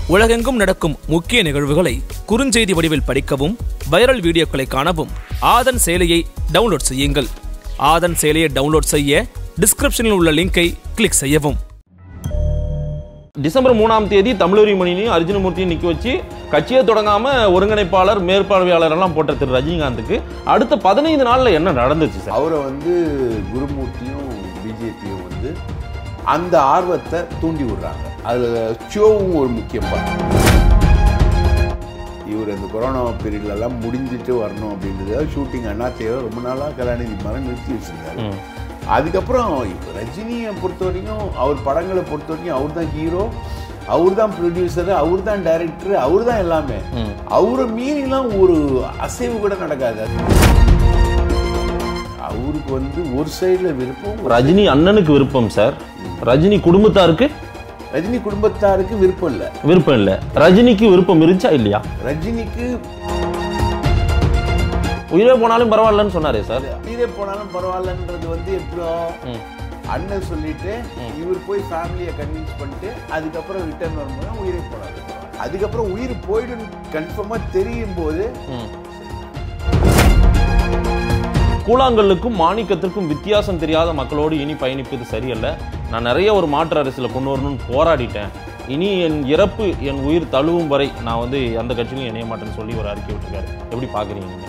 உலகெங்கும் நடக்கும் முக்கிய நிகழ்வுகளை குறுஞ்செய்தி வடிவில் படிக்கவும் வைரல் வீடியோக்களை காணவும் ஆதன் செயலியை டவுன்லோட் செய்யுங்கள் ஆதன் செயலியை டவுன்லோட் செய்ய டிஸ்கிரிப்ஷனில் உள்ள லிங்கை கிளிக் செய்யவும் டிசம்பர் மூணாம் தேதி தமிழறி மணியையும் அர்ஜுனமூர்த்தியும் நிக்க வச்சு கட்சியை தொடங்காம ஒருங்கிணைப்பாளர் மேற்பார்வையாளர் எல்லாம் போட்ட திரு ரஜினிகாந்துக்கு அடுத்த பதினைந்து நாள்ல என்ன நடந்துச்சு சார் அவரை வந்து குருமூர்த்தியும் பிஜேபியும் வந்து அந்த ஆர்வத்தை தூண்டி விடுறாங்க அதில் ஷோவும் ஒரு முக்கிய part. இவர் அந்த கொரோனா பீரியட்லலாம் முடிஞ்சிட்டு வரணும் அப்படின்றத ஷூட்டிங் அண்ணாத்தையோ ரொம்ப நாளாக கலாநிதி மரம் நிறுத்தி வச்சிருந்தாரு அதுக்கப்புறம் இப்ப ரஜினியை பொறுத்த வரைக்கும் அவர் படங்களை பொறுத்த வரைக்கும் அவர் தான் ஹீரோ அவர் தான் ப்ரொடியூசர் அவர் தான் டைரக்டர் அவர் தான் எல்லாமே அவரை மீறிலாம் ஒரு அசைவு கூட நடக்காது அவருக்கு வந்து ஒரு சைடில் விருப்பம் ஒரு ரஜினி அண்ணனுக்கு விருப்பம் சார் ரஜினி குடும்பத்தாருக்கு ரஜினி குடும்பத்தாருக்கு விருப்பம் இல்லை விருப்பம் இல்ல ரஜினிக்கு விருப்பம் இருந்துச்சா இல்லையா ரஜினிக்கு உயிரே போனாலும் பரவாயில்லன்னு சொன்னாரே சார் உயிரே போனாலும் பரவாயில்லன்றது வந்து எப்படியோ அண்ணன் சொல்லிட்டு இவர் போய் ஃபேமிலியை கன்வின்ஸ் பண்ணிட்டு அதுக்கப்புறம் ரிட்டர்ன் வரும்போது உயிரே போனாரு அதுக்கப்புறம் உயிர் போயிடும் கன்ஃபார்மாக தெரியும் போது கூழாங்கல்லுக்கும் மாணிக்கத்திற்கும் வித்தியாசம் தெரியாத மக்களோடு இனி பயணிப்பது சரியல்ல நான் நிறைய ஒரு மாற்று அரசியலை கொண்டு வரணும்னு போராடிட்டேன் இனி என் இறப்பு என் உயிர் தழுவும் வரை நான் வந்து எந்த கட்சியிலும் இணைய மாட்டேன்னு சொல்லி ஒரு அறிக்கை விட்டுருக்காரு எப்படி பாக்குறீங்க நீங்க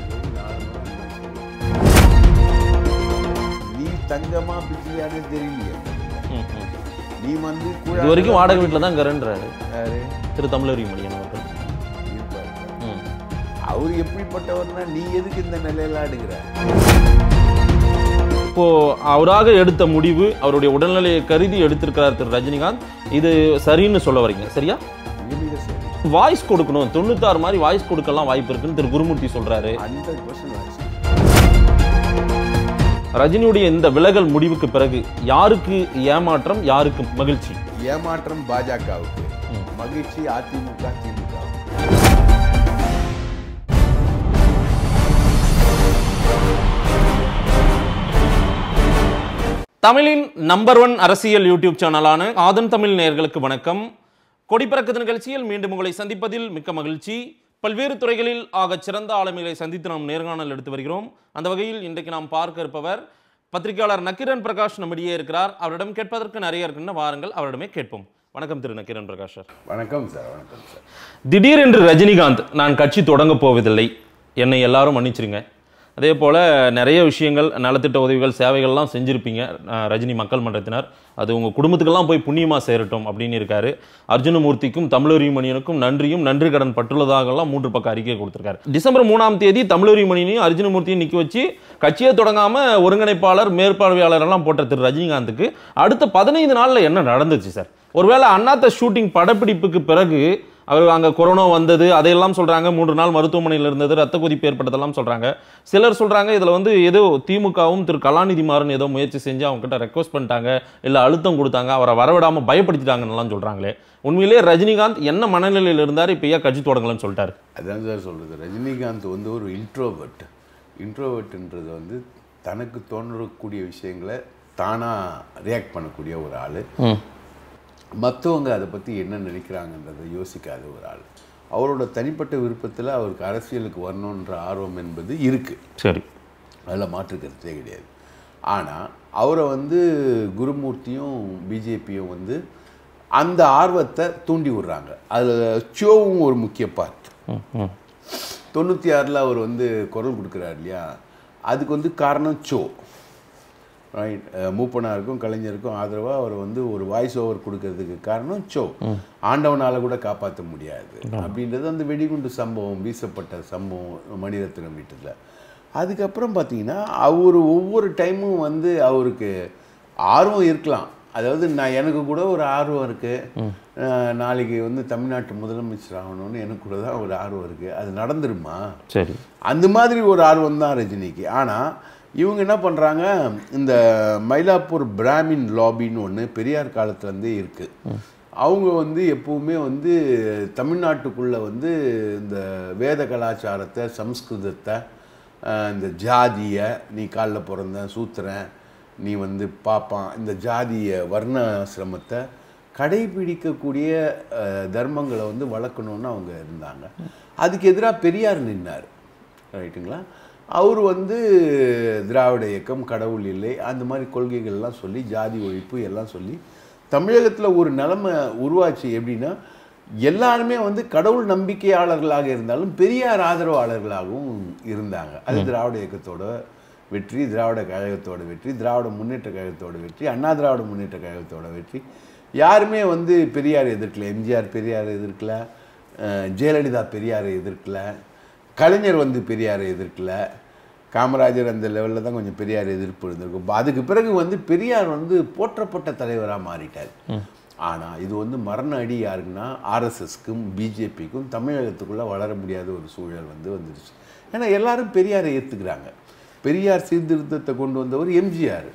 நீ தங்கமா பிச்சிலியானே தெரியலையே ம், ம். நீ வந்து இது வரைக்கும் வாடகை வீட்டில் தான் கரன்றாரு யாரு? திரு தமிழறி மணியன் அவர்கள் இருப்பாரு. ம். அவர் எப்படிப்பட்டவர்னா நீ எதுக்கு இந்த நிலையில அடுக்கிற இப்போ அவராக எடுத்த முடிவு அவருடைய உடல்நிலையை கருதி எடுத்திருக்கிறார் திரு ரஜினிகாந்த் இது சரின்னு சொல்ல வரீங்க சரியா மிக மிக சரி வாய்ஸ் கொடுக்கணும் தொண்ணூத்தாறு மாதிரி வாய்ஸ் கொடுக்கலாம் வாய்ப்பு இருக்குன்னு திரு குருமூர்த்தி சொல்றாரு ஹண்ட்ரட் பர்சன்ட் ரஜினியுடைய இந்த விலகல் முடிவுக்கு பிறகு யாருக்கு ஏமாற்றம் யாருக்கு மகிழ்ச்சி ஏமாற்றம் பாஜகவுக்கு மகிழ்ச்சி அதிமுக திமுக தமிழின் நம்பர் ஒன் அரசியல் யூடியூப் சேனலான ஆதன் தமிழ் நேயர்களுக்கு வணக்கம் கொடிப்பறக்கத்து நிகழ்ச்சியில் மீண்டும் உங்களை சந்திப்பதில் மிக்க மகிழ்ச்சி பல்வேறு துறைகளில் ஆகச் சிறந்த ஆளுமைகளை சந்தித்து நாம் நேர்காணல் எடுத்து வருகிறோம் அந்த வகையில் இன்றைக்கு நாம் பார்க்க இருப்பவர் பத்திரிகையாளர் நக்கிரன் பிரகாஷ் நம்மிடையே இருக்கிறார் அவரிடம் கேட்பதற்கு நிறைய இருக்குன்னு வாருங்கள் அவரிடமே கேட்போம் வணக்கம் திரு நக்கிரன் பிரகாஷ் சார் வணக்கம் சார் வணக்கம் சார் திடீரென்று ரஜினிகாந்த் நான் கட்சி தொடங்கப் போவதில்லை என்னை எல்லாரும் மன்னிச்சிருங்க அதே போல் நிறைய விஷயங்கள் நலத்திட்ட உதவிகள் சேவைகள்லாம் செஞ்சுருப்பீங்க அஹ், ரஜினி மக்கள் மன்றத்தினர் அது உங்கள் குடும்பத்துக்கெல்லாம் போய் புண்ணியமாக சேரட்டும் அப்படின்னு இருக்காரு அர்ஜுனமூர்த்திக்கும் தமிழறி மணியனுக்கும் நன்றியும் நன்றி கடன் பட்டுள்ளதாகலாம் மூன்று பக்கம் அறிக்கை கொடுத்திருக்காரு டிசம்பர் மூணாம் தேதி தமிழறி மணியனையும் அர்ஜுனமூர்த்தியும் நிற்க வச்சு கட்சியை தொடங்காம ஒருங்கிணைப்பாளர் மேற்பார்வையாளர் எல்லாம் போட்ட திரு ரஜினிகாந்துக்கு அடுத்த பதினைந்து நாளில் என்ன நடந்துச்சு சார் ஒருவேளை அண்ணாத்த ஷூட்டிங் படப்பிடிப்புக்கு பிறகு அவர் அங்கே கொரோனா வந்தது அதையெல்லாம் சொல்கிறாங்க மூன்று நாள் மருத்துவமனையில் இருந்தது ரத்த கொதிப்பு ஏற்பட்டதெல்லாம் சொல்கிறாங்க சிலர் சொல்கிறாங்க இதில் வந்து ஏதோ திமுகவும் திரு கலாநிதி மாறன் ஏதோ முயற்சி செஞ்சு அவங்க கிட்ட ரெக்வஸ்ட் பண்ணிட்டாங்க இல்லை அழுத்தம் கொடுத்தாங்க அவரை வரவிடாமல் பயப்படுத்திட்டாங்கன்னெல்லாம் சொல்கிறாங்களே உண்மையிலேயே ரஜினிகாந்த் என்ன மனநிலையில் இருந்தார் இப்போ ஏன் கட்சி தொடங்கலன்னு சொல்லிட்டாரு அதான் சார் சொல்கிறது ரஜினிகாந்த் வந்து ஒரு இன்ட்ரோவர்ட் இன்ட்ரோவர்ட்ன்றது வந்து தனக்கு தோன்றக்கூடிய விஷயங்களை தானாக ரியாக்ட் பண்ணக்கூடிய ஒரு ஆள் மற்றவங்க அதை பற்றி என்ன நினைக்கிறாங்கன்றதை யோசிக்காத ஒரு ஆள் அவரோட தனிப்பட்ட விருப்பத்தில் அவருக்கு அரசியலுக்கு வரணுன்ற ஆர்வம் என்பது இருக்குது சரி அதில் மாற்று கருத்தே கிடையாது ஆனால் அவரை வந்து குருமூர்த்தியும் பிஜேபியும் வந்து அந்த ஆர்வத்தை தூண்டி விடுறாங்க அதில் ஷோவும் ஒரு முக்கிய பார்ட் தொண்ணூற்றி ஆறில் அவர் வந்து குரல் கொடுக்குறாரு இல்லையா அதுக்கு வந்து காரணம் ஷோ ரைட் மூப்பனாருக்கும் கலைஞருக்கும் ஆதரவாக அவர் வந்து ஒரு வாய்ஸ் ஓவர் கொடுக்கறதுக்கு காரணம் ஷோ ஆண்டவனால் கூட காப்பாற்ற முடியாது அப்படின்றது அந்த வெடிகுண்டு சம்பவம் வீசப்பட்ட சம்பவம் மணிரத்னம் வீட்டில் அதுக்கப்புறம் பார்த்தீங்கன்னா அவர் ஒவ்வொரு டைமும் வந்து அவருக்கு ஆர்வம் இருக்கலாம் அதாவது நான் எனக்கு கூட ஒரு ஆர்வம் இருக்குது நாளைக்கு வந்து தமிழ்நாட்டு முதலமைச்சர் ஆகணும்னு எனக்கு கூட தான் ஒரு ஆர்வம் இருக்குது அது நடந்துருமா சரி அந்த மாதிரி ஒரு ஆர்வம் தான் ரஜினிக்கு ஆனால் இவங்க என்ன பண்ணுறாங்க இந்த மயிலாப்பூர் பிராமின் லாபின்னு ஒன்று பெரியார் காலத்துலேருந்தே இருக்குது அவங்க வந்து எப்பவுமே வந்து தமிழ்நாட்டுக்குள்ளே வந்து இந்த வேத கலாச்சாரத்தை சம்ஸ்கிருதத்தை அஹ், இந்த ஜாதியை நீ காலில் பிறந்த சூத்திரன் நீ வந்து பாப்பான் இந்த ஜாதிய வர்ணாசிரமத்தை கடைபிடிக்கக்கூடிய அஹ், தர்மங்களை வந்து வளர்க்கணும்னு அவங்க இருந்தாங்க அதுக்கு எதிராக பெரியார் நின்னார் ரைட்டுங்களா அவர் வந்து திராவிட இயக்கம் கடவுள் இல்லை அந்த மாதிரி கொள்கைகள்லாம் சொல்லி ஜாதி ஒழிப்பு எல்லாம் சொல்லி தமிழகத்தில் ஒரு நிலைமை உருவாச்சு எப்படின்னா எல்லாருமே வந்து கடவுள் நம்பிக்கையாளர்களாக இருந்தாலும் பெரியார் ஆதரவாளர்களாகவும் இருந்தாங்க அது திராவிட இயக்கத்தோட வெற்றி திராவிட கழகத்தோட வெற்றி திராவிட முன்னேற்ற கழகத்தோட வெற்றி அண்ணா திராவிட முன்னேற்ற கழகத்தோட வெற்றி யாருமே வந்து பெரியார் எதிர்க்கல எம்ஜிஆர் பெரியார் எதிர்க்கல அஹ் ஜெயலலிதா பெரியாரை எதிர்க்கல கலைஞர் வந்து பெரியாரை எதிர்க்கல காமராஜர் அந்த லெவலில் தான் கொஞ்சம் பெரியார் எதிர்ப்பு இருந்திருக்கும் அதுக்கு பிறகு வந்து பெரியார் வந்து போற்றப்பட்ட தலைவராக மாறிட்டார் ஆனால் இது வந்து மரண அடி யாருக்குன்னா ஆர்எஸ்எஸ்க்கும் பிஜேபிக்கும் தமிழகத்துக்குள்ளே வளர முடியாத ஒரு சூழல் வந்து வந்துருச்சு ஏன்னா எல்லாரும் பெரியாரை ஏற்றுக்கிறாங்க பெரியார் சீர்திருத்தத்தை கொண்டு வந்தவர் எம்ஜிஆர்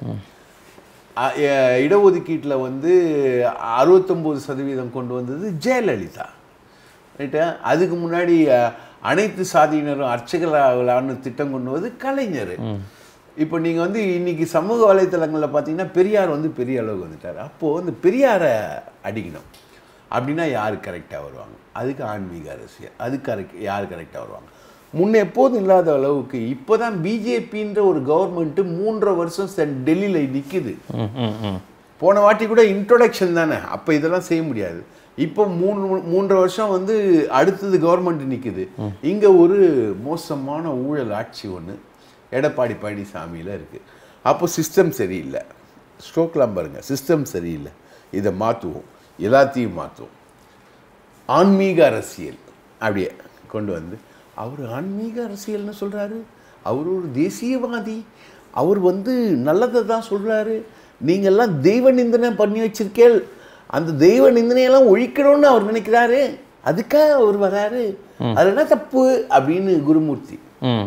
அ- எ- இடஒதுக்கீட்டுல வந்து அறுபத்தொம்போது சதவீதம் கொண்டு வந்தது ஜெயலலிதா ரைட்டா அதுக்கு முன்னாடி அ, அனைத்து சாதியினரும் அர்ச்சகர்களாகலான்னு திட்டம் கொண்டு வந்து கலைஞர் இப்போ நீங்க வந்து இன்னைக்கு சமூக வலைத்தளங்களில் பார்த்தீங்கன்னா பெரியார் வந்து பெரிய அளவுக்கு வந்துட்டார் அப்போது வந்து பெரியாரை அடிக்கணும் அப்படின்னா யார் கரெக்டாக வருவாங்க அதுக்கு ஆன்மீக அரசியல் அது கரெக்ட் யார் கரெக்டாக வருவாங்க முன்ன எப்போதும் இல்லாத அளவுக்கு இப்போ தான் பிஜேபின்ற ஒரு கவர்மெண்ட்டு மூன்றரை வருஷம் சென் டெல்லியில் நிற்குது ம் ம் ம் போன வாட்டி கூட இன்ட்ரோடக்ஷன் தானே அப்போ இதெல்லாம் செய்ய முடியாது இப்போ மூணு மூன்றரை வருஷம் வந்து அடுத்தது கவர்மெண்ட் நிற்குது இங்கே ஒரு மோசமான ஊழல் ஆட்சி ஒன்று எடப்பாடி பழனிசாமியில் இருக்குது அப்போ சிஸ்டம் சரியில்லை ஸ்ட்ரோக்லாம் பாருங்க சிஸ்டம் சரியில்லை இதை மாற்றுவோம் எல்லாத்தையும் மாற்றுவோம் ஆன்மீக அரசியல் அப்படியே கொண்டு வந்து அவர் ஆன்மீக அரசியல்னு சொல்கிறாரு அவர் ஒரு தேசியவாதி அவர் வந்து நல்லதை தான் சொல்கிறாரு நீங்கள்லாம் தெய்வ நிந்தனை பண்ணி வச்சிருக்கேள் அந்த தெய்வ நிந்தனையெல்லாம் ஒழிக்கணும்னு அவர் நினைக்கிறாரு அதுக்காக அவர் வராரு அது என்ன தப்பு அப்படின்னு குருமூர்த்தி ம்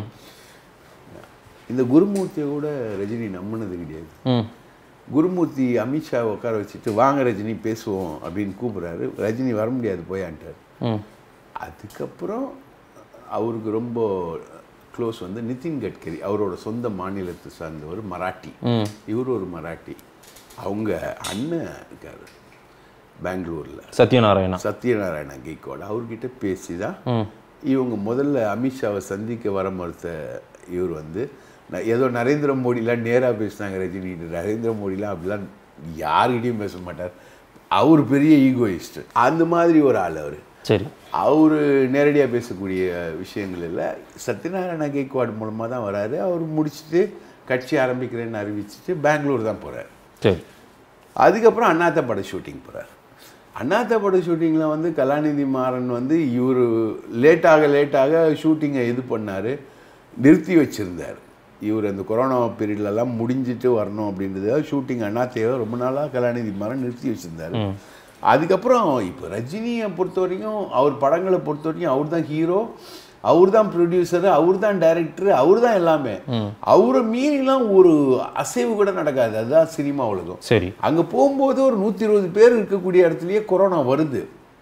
இந்த குருமூர்த்தியை கூட ரஜினி நம்பினது கிடையாது ம் குருமூர்த்தி அமித்ஷா உட்கார வச்சுட்டு வாங்க ரஜினி பேசுவோம் அப்படின்னு கூப்பிட்றாரு ரஜினி வர முடியாது போயான்ட்டார் ம் அதுக்கப்புறம் அவருக்கு ரொம்ப க்ளோஸ் வந்து நிதின் கட்கரி அவரோட சொந்த மாநிலத்தை சார்ந்தவர் மராட்டி ம் இவர் ஒரு மராட்டி அவங்க அண்ணன் இருக்காரு பெங்களூரில் சத்யநாராயணா சத்யநாராயண கெய்கோட் அவர்கிட்ட பேசி தான் ம் இவங்க முதல்ல அமித்ஷாவை சந்திக்க வர மறுத்த இவர் வந்து ந- ஏதோ நரேந்திர மோடிலாம் நேராக பேசினாங்க ரஜினி நரேந்திர மோடிலாம் அப்படிலாம் யார்கிட்டயும் பேச மாட்டார் அவர் பெரிய ஈகோயிஸ்ட் அந்த மாதிரி ஒரு ஆள் அவர் சரி அவர் நேரடியாக பேசக்கூடிய விஷயங்கள் இல்லை சத்யநாராயண கெய்க்வாட் மூலமாக தான் வராரு அவர் முடிச்சுட்டு கட்சி ஆரம்பிக்கிறேன்னு அறிவிச்சிட்டு பெங்களூர் தான் போகிறார் சரி அதுக்கப்புறம் அண்ணாத்த பட ஷூட்டிங் போகிறார் அண்ணாத்த பட ஷூட்டிங்கில் வந்து கலாநிதி மாறன் வந்து இவர் லேட்டாக லேட்டாக ஷூட்டிங்கை இது பண்ணார் நிறுத்தி வச்சுருந்தார் இவர் அந்த கொரோனா பீரியட்லலாம் முடிஞ்சிட்டு வரணும் அப்படின்றதுக்காக ஷூட்டிங் அண்ணாத்தையை ரொம்ப நாளாக கலாநிதி மாறன் நிறுத்தி வச்சுருந்தார் அதுக்கப்புறம் இப்போ ரஜினியை பொறுத்த வரைக்கும் அவர் படங்களை பொறுத்த வரைக்கும் அவர் தான் ஹீரோ அவர் தான் ப்ரொடியூசரு அவர் தான் டைரக்டர் அவர் தான் எல்லாமே அவரை மீறிலாம் ஒரு அசைவு கூட நடக்காது அதுதான் சினிமா உலகம் சரி அங்கே போகும்போது ஒரு நூற்றி இருபது பேர் இருக்கக்கூடிய இடத்துலயே கொரோனா வருது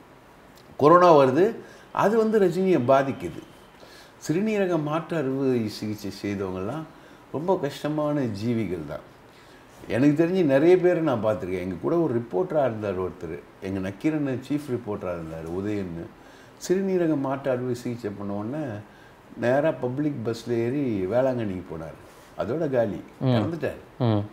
கொரோனா வருது அது வந்து ரஜினியை பாதிக்குது சிறுநீரக மாற்று அறுவை சிகிச்சை செய்தவங்கெல்லாம் ரொம்ப கஷ்டமான ஜீவிகள் தான் எனக்கு தெரிஞ்சு நிறைய பேர் நான் பார்த்துருக்கேன் எங்கள் கூட ஒரு ரிப்போர்ட்டராக இருந்தார் ஒருத்தர் எங்கள் நக்கீரன் சீஃப் ரிப்போர்ட்டராக இருந்தார் உதயன்னு சிறுநீரக மாற்று அறுவை சிகிச்சை பண்ண உடனே நேராக பப்ளிக் பஸ்ஸில் ஏறி வேளாங்கண்ணிக்கு போனார் அதோட காலி இறந்துட்டார் ம்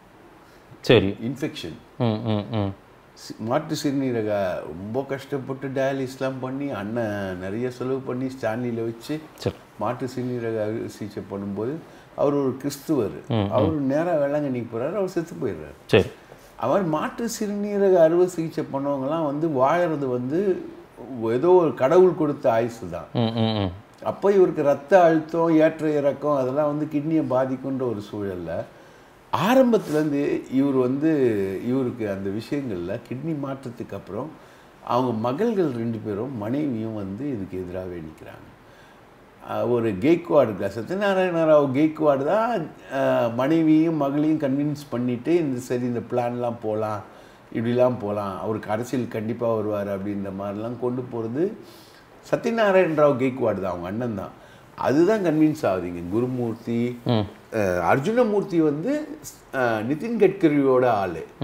சரி இன்ஃபெக்ஷன் ம் ம் ம் சி- மாட்டு சிறுநீரக ரொம்ப கஷ்டப்பட்டு டயாலிஸ்லாம் பண்ணி அண்ணன் நிறைய செலவு பண்ணி ஸ்டான்லியில் வச்சு சரி மாட்டு சிறுநீரக அறுவை சிகிச்சை பண்ணும்போது அவர் ஒரு கிறிஸ்துவர் அவர் நேராக வேளாங்கண்ணிக்கு போகிறாரு அவர் செத்து போயிடுறாரு சரி அவர் மாட்டு சிறுநீரக அறுவை சிகிச்சை பண்ணவங்கலாம் வந்து வாழறது வந்து ஏதோ ஒரு கடவுள் கொடுத்த ஆயுசு தான் ம் ம் ம் அப்போ இவருக்கு ரத்த அழுத்தம் ஏற்ற இறக்கம் அதெல்லாம் வந்து கிட்னியை பாதிக்குன்ற ஒரு சூழல்ல ஆரம்பத்துலேருந்து இவர் வந்து இவருக்கு அந்த விஷயங்களில் கிட்னி மாற்றத்துக்கு அப்புறம் அவங்க மகள்கள் ரெண்டு பேரும் மனைவியும் வந்து இதுக்கு எதிராகவே நிற்கிறாங்க அஹ் ஒரு கெய்க்வாடு இருக்கா சத்யநாராயண ராவ் கெய்க்வாடு தான் அஹ், மனைவியும் மகளையும் கன்வின்ஸ் பண்ணிட்டு இந்த சரி இந்த பிளான்லாம் போகலாம் இப்படிலாம் போகலாம் அவருக்கு அரசியல் கண்டிப்பாக வருவார் அப்படின்ற மாதிரிலாம் கொண்டு போகிறது சத்யநாராயண ராவ் கெய்க்வாடு தான் அவங்க அண்ணன் தான் அதுதான் கன்வின்ஸ் ஆகுதுங்க குருமூர்த்தி அஹ், அர்ஜுனமூர்த்தி வந்து அஹ், நிதின் கட்கரியோட ஆள் ம்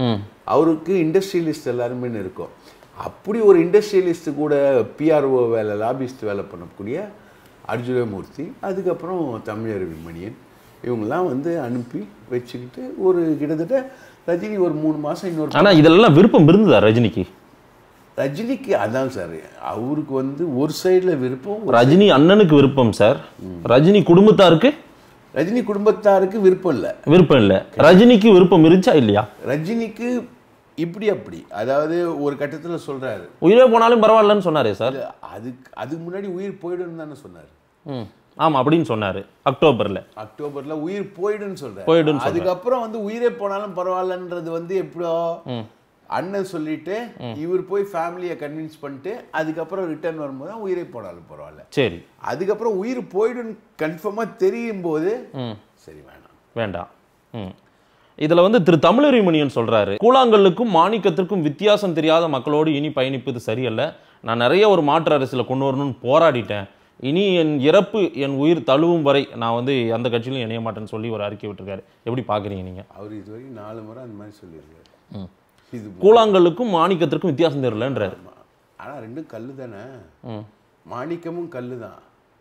அவருக்கு இண்டஸ்ட்ரியலிஸ்ட் எல்லாருமே இருக்கும் அப்படி ஒரு இண்டஸ்ட்ரியலிஸ்ட் கூட பிஆர்ஓ வேலை லாபிஸ்ட் வேலை பண்ணக்கூடிய அர்ஜுனமூர்த்தி அதுக்கப்புறம் தமிழருவி மணியன் இவங்கெல்லாம் வந்து அனுப்பி வச்சுக்கிட்டு ஒரு கிட்டத்தட்ட ரஜினி ஒரு மூணு மாதம் இன்னொரு ஆனா இதெல்லாம் விருப்பம் இருந்ததா ரஜினிக்கு ரஜினிக்கு அதான் சார் அவருக்கு வந்து ஒரு சைடில் விருப்பம் ரஜினி அண்ணனுக்கு விருப்பம் சார் ரஜினி குடும்பத்தாருக்கு ரஜினி குடும்பத்தாருக்கு விருப்பம் இல்லை விருப்பம் இல்ல ரஜினிக்கு விருப்பம் இருந்துச்சா இல்லையா ரஜினிக்கு இப்படி அப்படி அதாவது ஒரு கட்டத்தில் சொல்றாரு உயிரே போனாலும் பரவாயில்லன்னு சொன்னாரே சார் அது அதுக்கு அதுக்கு முன்னாடி உயிர் போயிடும்னு தானே சொன்னார் ம் ஆமா அப்படின்னு சொன்னாரு அக்டோபர்ல அக்டோபர்ல உயிர் போயிடுன்னு சொல்றாரு போயிடுன்னு அதுக்கப்புறம் வந்து உயிரே போனாலும் பரவாயில்லன்றது வந்து எப்படியோ அண்ணன் சொல்லிட்டு இவர் போய் ஃபேமிலியை கன்வின்ஸ் பண்ணிட்டு அதுக்கப்புறம் ரிட்டர்ன் வரும்போது தான் உயிரே போனாலும் பரவாயில்ல சரி அதுக்கப்புறம் உயிர் போயிடும் கன்ஃபார்மாக தெரியும் போது சரி வேணாம் வேண்டாம் ம் இதுல வந்து திரு தமிழறிமணியன் சொல்றாரு கூழாங்கல்லுக்கும் மாணிக்கத்திற்கும் வித்தியாசம் தெரியாத மக்களோடு இனி பயணிப்பது சரியல்ல நான் நிறைய ஒரு மாற்று அரசியலை கொண்டு வரணும்னு போராடிட்டேன் இனி என் இறப்பு என் உயிர் தழுவும் வரை நான் வந்து அந்த கட்சியிலும் இணைய மாட்டேன்னு சொல்லி ஒரு அறிக்கை விட்டுருக்காரு எப்படி பாக்குறீங்க நீங்க அவர் இது வரைக்கும் நாலு முறை அந்த மாதிரி சொல்லியிருக்காரு இது கூழாங்கல்லுக்கும் மாணிக்கத்திற்கும் வித்தியாசம் தெரியலன்றாரு ஆனா ரெண்டும் கல்லு தானே ம் மாணிக்கமும் கல்லு தான்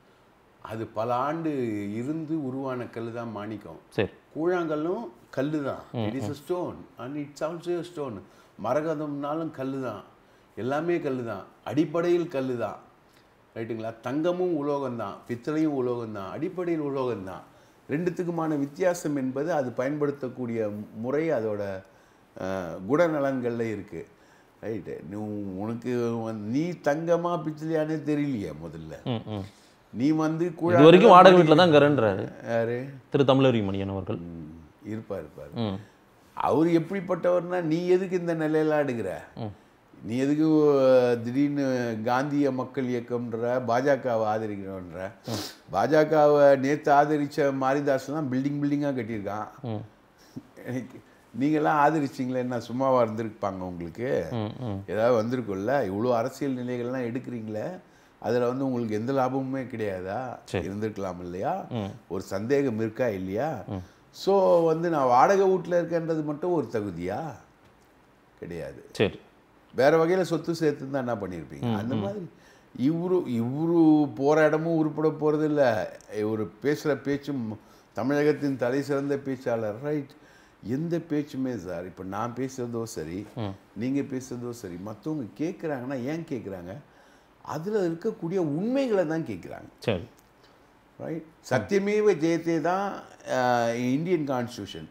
அது பல ஆண்டு இருந்து உருவான கல்லு தான் மாணிக்கம் சரி கூழாங்கல்லும் கல்லு தான் it is stone and it's also stone மரகதம்னாலும் கல்லு தான் எல்லாமே கல்லு தான் அடிப்படையில் கல்லு தான் ரைட்டுங்களா தங்கமும் உலோகம் தான் பித்தளையும் உலோகம் தான் அடிப்படையில் உலோகம் தான் ரெண்டுத்துக்குமான வித்தியாசம் என்பது அது பயன்படுத்தக்கூடிய முறை அதோட அஹ், குணநலன்கள்ல இருக்கு ரைட்டு நீ உனக்கு வந்து- நீ தங்கமா பித்தளையானே தெரியலையே முதல்ல ம் ம் நீ வந்து இது வரைக்கும் வாடகை வீட்டில் தான் கரன்றாரு யாரு திரு தமிழறிமணியன் அவர்கள் ம், இருப்பார் இருப்பார் ம் அவர் எப்படிப்பட்டவர்னா நீ எதுக்கு இந்த நிலையெல்லாம் எடுக்கிற நீ எதுக்கு அஹ், திடீர்னு காந்திய மக்கள் இயக்கம்ன்ற பாஜகவை ஆதரிக்கிறோன்ற பாஜகவை நேற்று ஆதரிச்ச மாரிதாஸ்லாம் பில்டிங் பில்டிங்காக கட்டியிருக்கான் எனக்கு நீங்களாம் ஆதரிச்சிங்களே என்ன சும்மாவா இருந்திருப்பாங்க உங்களுக்கு ம் ம் ஏதாவது வந்திருக்கும்ல இவ்வளோ அரசியல் நிலைகள்லாம் எடுக்கிறீங்களே அதில் வந்து உங்களுக்கு எந்த லாபமுமே கிடையாதா இருந்திருக்கலாம் இல்லையா ஒரு சந்தேகம் இருக்கா இல்லையா ஸோ வந்து நான் வாடகை வீட்டில் இருக்கேன்றது மட்டும் ஒரு தகுதியா கிடையாது சரி வேற வகையில் சொத்து சேர்த்து தான் என்ன பண்ணியிருப்பீங்க அந்த மாதிரி இவரு இவரு போகிற இடமும் உருப்பட போகிறது இல்லை இவர் பேசுகிற பேச்சும் தமிழகத்தின் தலை சிறந்த பேச்சாளர் ரைட் எந்த பேச்சுமே சார் இப்போ நான் பேசுகிறதோ சரி நீங்கள் பேசுகிறதோ சரி மற்றவங்க கேட்குறாங்கன்னா ஏன் கேட்குறாங்க அதில் இருக்கக்கூடிய உண்மைகளை தான் கேட்குறாங்க சரி ரைட் சத்தியமேவ ஜெயத்தே தான் இந்தியன் கான்ஸ்டியூஷன்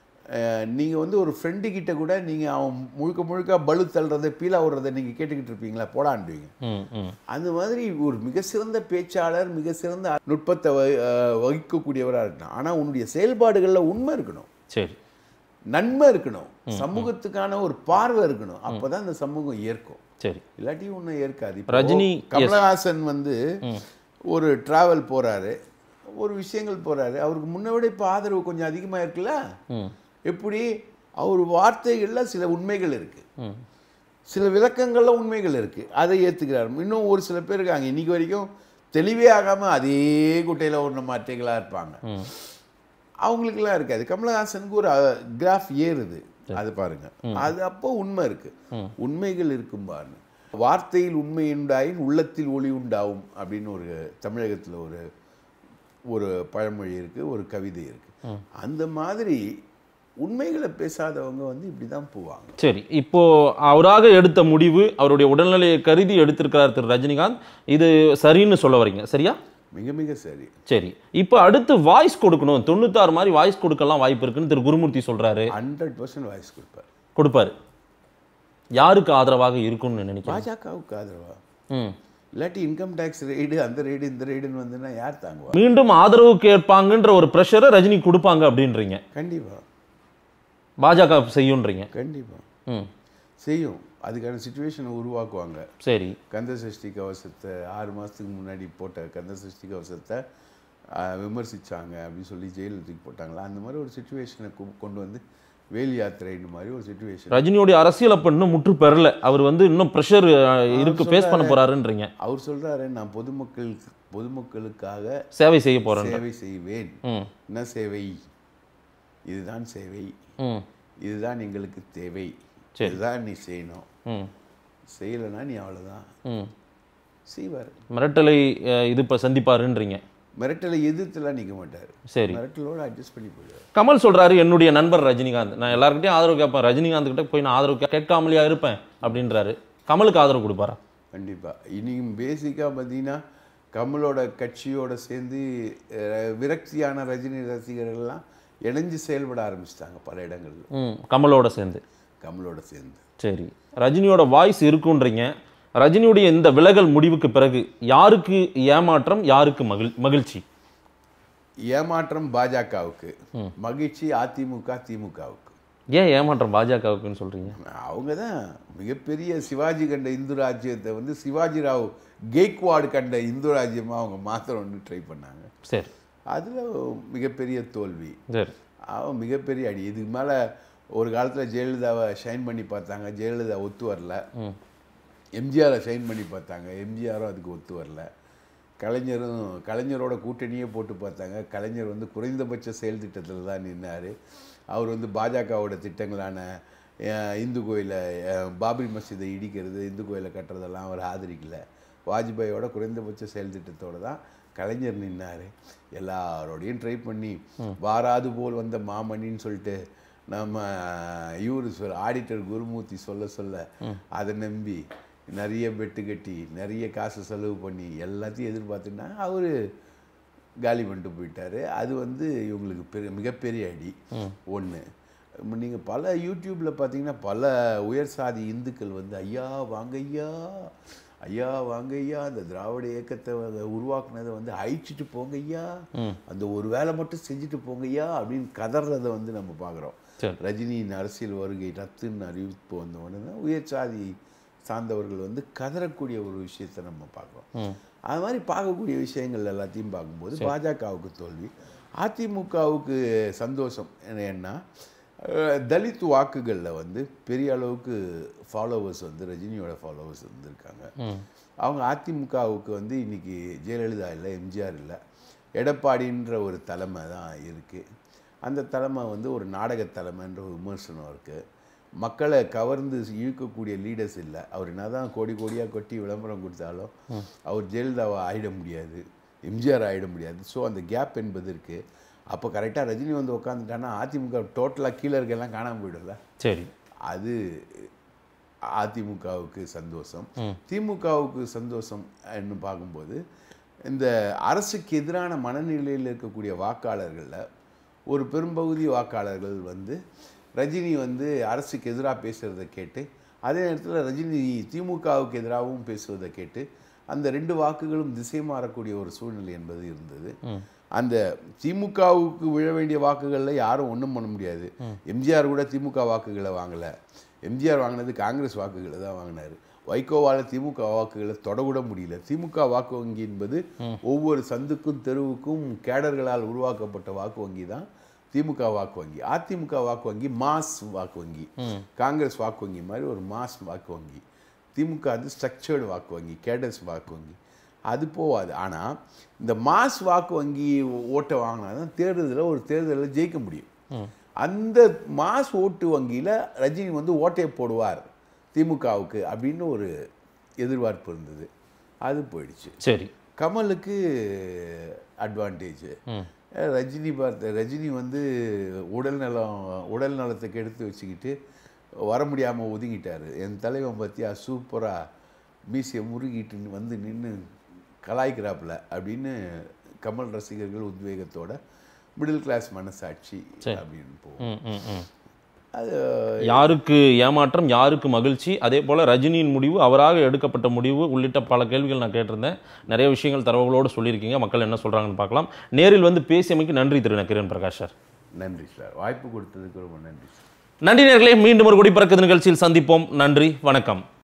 நீங்கள் வந்து ஒரு ஃப்ரெண்டு கிட்ட கூட நீங்கள் அவன் முழுக்க முழுக்க பலு தள்ளுறதை பீலா விடுறதை நீங்கள் கேட்டுக்கிட்டு இருப்பீங்களா போடாண்டுவீங்க ம் ம் அந்த மாதிரி ஒரு மிக சிறந்த பேச்சாளர் மிக சிறந்த நுட்பத்தை வகி- அஹ், வகிக்கக்கூடியவராக இருக்கணும் ஆனால் உன்னுடைய செயல்பாடுகளில் உண்மை இருக்கணும் சரி நன்மை இருக்கணும் சமூகத்துக்கான ஒரு பார்வை இருக்கணும் அப்பதான் இந்த சமூகம் ஏற்கும் சரி இல்லாட்டி ஒன்றும் ஏற்காது இப்போ ரஜினி, yes. கமலஹாசன் வந்து ஒரு டிராவல் போறாரு ஒரு விஷயங்கள் போறாரு அவருக்கு முன்ன விட இப்போ ஆதரவு கொஞ்சம் அதிகமா இருக்குல்ல ம் எப்படி அவர் வார்த்தைகள்ல சில உண்மைகள் இருக்கு ம் சில விளக்கங்கள்ல உண்மைகள் இருக்கு அதை ஏத்துக்கிறார் இன்னும் ஒரு சில பேர் இருக்காங்க இன்னைக்கு வரைக்கும் தெளிவே ஆகாம அதே குட்டையில ஒன்று மாற்றங்களா இருப்பாங்க ம் அவங்களுக்கெல்லாம் இருக்காது கமலஹாசனுக்கு ஒரு கிராஃப் ஏறுது அது பாருங்க அது அப்போ உண்மை இருக்கு உண்மைகள் இருக்கும் பாருங்க வார்த்தையில் உண்மை உண்டாயின் உள்ளத்தில் ஒளி உண்டாகும் அப்படின்னு ஒரு தமிழகத்துல ஒரு ஒரு பழமொழி இருக்கு ஒரு கவிதை இருக்கு அந்த மாதிரி உண்மைகளை பேசாதவங்க வந்து இப்படி தான் போவாங்க சரி இப்போ அவராக எடுத்த முடிவு அவருடைய உடல்நிலையை கருதி எடுத்திருக்கிறார் திரு ரஜினிகாந்த் இது சரின்னு சொல்ல வரீங்க சரியா மிக மிக சரி சரி இப்போ அடுத்து வாய்ஸ் கொடுக்கணும் தொண்ணூத்தாறு மாதிரி வாய்ஸ் கொடுக்கலாம் வாய்ப்பு இருக்குன்னு திரு குருமூர்த்தி சொல்றாரு ஹண்ட்ரட் பர்சன்ட் வாய்ஸ் கொடுப்பார் கொடுப்பாரு யாருக்கு ஆதரவாக இருக்கும்னு நினைக்கிறேன் பாஜகவுக்கு ஆதரவா ம் இல்லாட்டி இன்கம் டேக்ஸ் ரெய்டு அந்த ரெய்டு இந்த ரெய்டுன்னு வந்துன்னா யார் தாங்குவா மீண்டும் ஆதரவு கேட்பாங்கன்ற ஒரு ப்ரெஷரை ரஜினி கொடுப்பாங்க அப்படின்றீங்க கண்டிப்பா பாஜக செய்யுன்றீங்க கண்டிப்பா ம் செய்யும் அதுக்கான சுச்சுவேஷனை உருவாக்குவாங்க சரி கந்த சஷ்டி கவசத்தை ஆறு மாதத்துக்கு முன்னாடி போட்ட கந்த சஷ்டி கவசத்தை ஆஹ், விமர்சிச்சாங்க அப்படின்னு சொல்லி ஜெயிலில் தூக்கி போட்டாங்களா அந்த மாதிரி ஒரு சுச்சுவேஷனை கொண்டு வந்து வேல் யாத்திரைன்னு மாதிரி ஒரு சுச்சுவேஷன் ரஜினியோடைய அரசியல் அப்ப இன்னும் முற்று பெறல அவர் வந்து இன்னும் ப்ரெஷர் இருக்கு ஃபேஸ் பண்ண போறாருன்றீங்க அவர் சொல்றாரு நான் பொதுமக்கள் பொதுமக்களுக்காக சேவை செய்ய போறேன் சேவை செய்வேன் ம் என்ன சேவை இதுதான் சேவை ம் இதுதான் எங்களுக்கு தேவை சரி. இதுதான் நீ செய்யணும் ம் செய்யலைன்னா நீ அவ்வளோதான் ம் செய்வார் மிரட்டலை அஹ், இது இப்போ சந்திப்பாருன்றீங்க மிரட்டலை எதிர்த்துலாம் நிற்க மாட்டார் சரி மிரட்டலோட அட்ஜஸ்ட் பண்ணி போயிடுவார் கமல் சொல்றாரு என்னுடைய நண்பர் ரஜினிகாந்த் நான் எல்லாருக்கிட்டையும் ஆதரவு கேட்பேன் ரஜினிகாந்த் கிட்ட போய் நான் ஆதரவு கே- கேட்காமலையா இருப்பேன் அப்படின்றாரு கமலுக்கு ஆதரவு கொடுப்பாரா கண்டிப்பாக இன்னைக்கு பேசிக்காக பார்த்தீங்கன்னா கமலோட கட்சியோட சேர்ந்து அஹ், விரக்தியான ரஜினி ரசிகர்கள்லாம் இணைஞ்சு செயல்பட ஆரம்பிச்சிட்டாங்க பல இடங்கள்ல ம் கமலோட சேர்ந்து கமலோட சேர்ந்து சரி ரஜினியோட வாய்ஸ் இருக்குன்றீங்க ரஜினியுடைய இந்த விலகல் முடிவுக்கு பிறகு யாருக்கு ஏமாற்றம் யாருக்கு மகிழ் மகிழ்ச்சி ஏமாற்றம் பாஜகவுக்கு மகிழ்ச்சி அதிமுக திமுகவுக்கு ஏன் ஏமாற்றம் பாஜகவுக்குன்னு சொல்றீங்க அவங்க தான் மிகப்பெரிய சிவாஜி கண்ட இந்து ராஜ்யத்தை வந்து சிவாஜி ராவ் கெய்க்வாடு கண்ட இந்து ராஜ்யமாக அவங்க மாத்திரம்னு ட்ரை பண்ணாங்க சரி அதில் மிகப்பெரிய தோல்வி சரி அவன் மிகப்பெரிய அடி இதுக்கு மேலே ஒரு காலத்தில் ஜெயலலிதாவை ஷைன் பண்ணி பார்த்தாங்க ஜெயலலிதா ஒத்து வரல எம்ஜிஆரை ஷைன் பண்ணி பார்த்தாங்க எம்ஜிஆரும் அதுக்கு ஒத்து வரல கலைஞரும் கலைஞரோட கூட்டணியே போட்டு பார்த்தாங்க கலைஞர் வந்து குறைந்தபட்ச செயல் திட்டத்தில் தான் நின்னார் அவர் வந்து பாஜகவோட திட்டங்களான அஹ், இந்து கோயிலை அஹ், பாபரி மசீதை இடிக்கிறது இந்து கோயிலை கட்டுறதெல்லாம் அவர் ஆதரிக்கல வாஜ்பாயோட குறைந்தபட்ச செயல் திட்டத்தோட தான் கலைஞர் நின்னார் எல்லாரோடையும் ட்ரை பண்ணி வாராது போல் வந்த மாமணின்னு சொல்லிட்டு நம்ம இவரு சொல் ஆடிட்டர் குருமூர்த்தி சொல்ல சொல்ல அதை நம்பி நிறைய பெட்டு கட்டி நிறைய காசு செலவு பண்ணி எல்லாத்தையும் எதிர்பார்த்துன்னா அவர் காலி பண்ணிட்டு போயிட்டாரு அது வந்து இவங்களுக்கு பெரிய மிகப்பெரிய அடி ஒன்று நீங்கள் பல யூடியூப்பில் பார்த்தீங்கன்னா பல உயர் சாதி இந்துக்கள் வந்து ஐயா வாங்க ஐயா ஐயா வாங்க ஐயா அந்த திராவிட இயக்கத்தை வ- உருவாக்குனதை வந்து அழிச்சிட்டு போங்க ஐயா அந்த ஒரு வேலை மட்டும் செஞ்சுட்டு போங்க ஐயா அப்படின்னு கதறதை வந்து நம்ம பார்க்குறோம் சரி. ரஜினியின் அரசியல் வருகை ரத்துன்னு அறிவிப்பு வந்த உடனே உயர் சாதி சார்ந்தவர்கள் வந்து கதறக்கூடிய ஒரு விஷயத்தை நம்ம பார்க்குறோம் அது மாதிரி பார்க்கக்கூடிய விஷயங்கள் எல்லாத்தையும் பார்க்கும்போது பாஜகவுக்கு தோல்வி அதிமுகவுக்கு சந்தோஷம் என்னன்னா அஹ், தலித் வாக்குகளில் வந்து பெரிய அளவுக்கு ஃபாலோவர்ஸ் வந்து ரஜினியோட ஃபாலோவர்ஸ் வந்திருக்காங்க அவங்க அதிமுகவுக்கு வந்து இன்னைக்கு ஜெயலலிதா இல்லை எம்ஜிஆர் இல்லை எடப்பாடின்ற ஒரு தலைமை தான் இருக்குது அந்த தலைமை வந்து ஒரு நாடக தலைமைன்ற ஒரு விமர்சனம் இருக்குது மக்களை கவர்ந்து இழுக்கக்கூடிய லீடர்ஸ் இல்லை அவர் என்னதான் கோடி கோடியாக கொட்டி விளம்பரம் கொடுத்தாலும் அவர் ஜெயலலிதாவை ஆயிட முடியாது எம்ஜிஆர் ஆயிட முடியாது ஸோ அந்த கேப் என்பது இருக்குது அப்போ கரெக்டாக ரஜினி வந்து உட்காந்துட்டான்னா அதிமுக டோட்டலாக கீழே இருக்கெல்லாம் காணாமல் போயிடும்ல சரி அது அதிமுகவுக்கு சந்தோஷம் திமுகவுக்கு சந்தோஷம் ன்னு பார்க்கும்போது இந்த அரசுக்கு எதிரான மனநிலையில் இருக்கக்கூடிய வாக்காளர்களில் ஒரு பெரும்பகுதி வாக்காளர்கள் வந்து ரஜினி வந்து அரசுக்கு எதிராக பேசுகிறத கேட்டு அதே நேரத்தில் ரஜினி திமுகவுக்கு எதிராகவும் பேசுவதை கேட்டு அந்த ரெண்டு வாக்குகளும் திசை மாறக்கூடிய ஒரு சூழ்நிலை என்பது இருந்தது அந்த திமுகவுக்கு விழ வேண்டிய வாக்குகளில் யாரும் ஒன்றும் பண்ண முடியாது எம்ஜிஆர் கூட திமுக வாக்குகளை வாங்கலை எம்ஜிஆர் வாங்கினது காங்கிரஸ் வாக்குகளை தான் வாங்கினார் வைகோவால் திமுக வாக்குகளை தொடக்கூட முடியல திமுக வாக்கு வங்கி என்பது ஒவ்வொரு சந்துக்கும் தெருவுக்கும் கேடர்களால் உருவாக்கப்பட்ட வாக்கு வங்கி தான் திமுக வாக்கு வங்கி அதிமுக வாக்கு வங்கி மாஸ் வாக்கு வங்கி காங்கிரஸ் வாக்கு வங்கி மாதிரி ஒரு மாஸ் வாக்கு வங்கி திமுக வந்து ஸ்ட்ரக்சர்டு வாக்கு வங்கி கேடர்ஸ் வாக்கு வங்கி அது போகாது ஆனால் இந்த மாஸ் வாக்கு வங்கி ஓட்டை வாங்கினா தான் தேர்தலில் ஒரு தேர்தலில் ஜெயிக்க முடியும் அந்த மாஸ் ஓட்டு வங்கியில் ரஜினி வந்து ஓட்டையை போடுவார் திமுகவுக்கு அப்படின்னு ஒரு எதிர்பார்ப்பு இருந்தது அது போயிடுச்சு சரி கமலுக்கு அட்வான்டேஜ் ரஜினி பார்த்த ரஜினி வந்து உடல் நலம் உடல் நலத்துக்கு எடுத்து வச்சுக்கிட்டு வர முடியாமல் ஒதுங்கிட்டாரு என் தலைவன் பற்றியா சூப்பராக மீசியை முறுகிட்டு வந்து நின்று கலாய்க்கிறாப்புல அப்படின்னு கமல் ரசிகர்கள் உத்வேகத்தோட மிடில் கிளாஸ் மனசாட்சி அப்படின்னு போகும் ம் ம் ம் அது யாருக்கு ஏமாற்றம் யாருக்கு மகிழ்ச்சி அதே போல் ரஜினியின் முடிவு அவராக எடுக்கப்பட்ட முடிவு உள்ளிட்ட பல கேள்விகள் நான் கேட்டிருந்தேன் நிறைய விஷயங்கள் தரவுகளோடு சொல்லியிருக்கீங்க மக்கள் என்ன சொல்கிறாங்கன்னு பார்க்கலாம் நேரில் வந்து பேசியமைக்கு நன்றி திரு நக்கிரன் பிரகாஷ் சார் நன்றி சார் வாய்ப்பு கொடுத்ததுக்கு ரொம்ப நன்றி சார் நன்றி நேர்களே மீண்டும் ஒரு குடிப்பறக்க நிகழ்ச்சியில் சந்திப்போம் நன்றி வணக்கம்